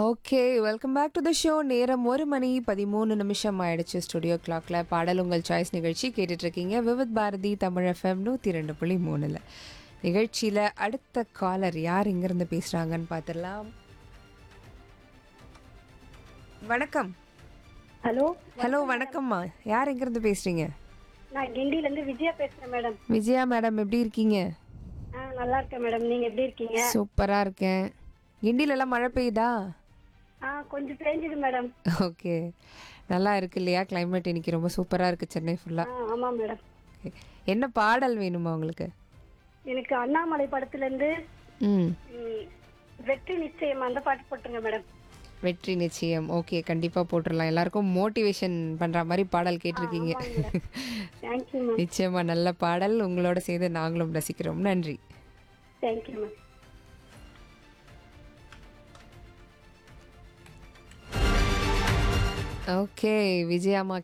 okay welcome back to the show நேரம் ஒரு மணி பதிமூணு நிமிஷம் ஆயிடுச்சு ஸ்டுடியோ கிளாக்ல பாடல் உங்கள் சாய்ஸ் நிகழ்ச்சி கேட்டுட்டு இருக்கீங்க விவித் பாரதி தமிழ் எஃப்எம் நூற்றி ரெண்டு புள்ளி மூணில் நிகழ்ச்சியில் அடுத்த காலர் யார் இங்கேருந்து பேசுகிறாங்கன்னு பார்த்துடலாம் வணக்கம் ஹலோ ஹலோ வணக்கம்மா யார் எங்கேருந்து பேசுகிறீங்க நான் கிண்டில இருந்து விஜயா பேசுறேன் மேடம் விஜயா மேடம் எப்படி இருக்கீங்க ஆ நல்லா இருக்கேன் மேடம் நீங்க எப்படி இருக்கீங்க சூப்பராக இருக்கேன் கிண்டிலெல்லாம் மழை பெய்யுதா ஆ கொஞ்சம் பேஞ்சுது மேடம் ஓகே நல்லா இருக்கு இல்லையா climate இன்னைக்கு ரொம்ப சூப்பராக இருக்குது சென்னை ஆ ஃபுல்லாக ஆமா மேடம் என்ன பாடல் வேணுமா உங்களுக்கு எனக்கு அண்ணாமலை படத்துல இருந்து ம் ம், வெற்றி நிச்சயம் அந்த பாட்டு போட்டுருங்க மேடம் வெற்றி நிச்சயம் ஓகே கண்டிப்பாக போட்டுடலாம் எல்லாருக்கும் மோட்டிவேஷன் பண்ணுற மாதிரி பாடல் கேட்டிருக்கீங்க தேங்க்யூ மேம் நிச்சயமா நல்ல பாடல் உங்களோட சேர்ந்து நாங்களும் ரசிக்கிறோம் நன்றி தேங்க்யூ மேம் ஓகே விஜயாம்மா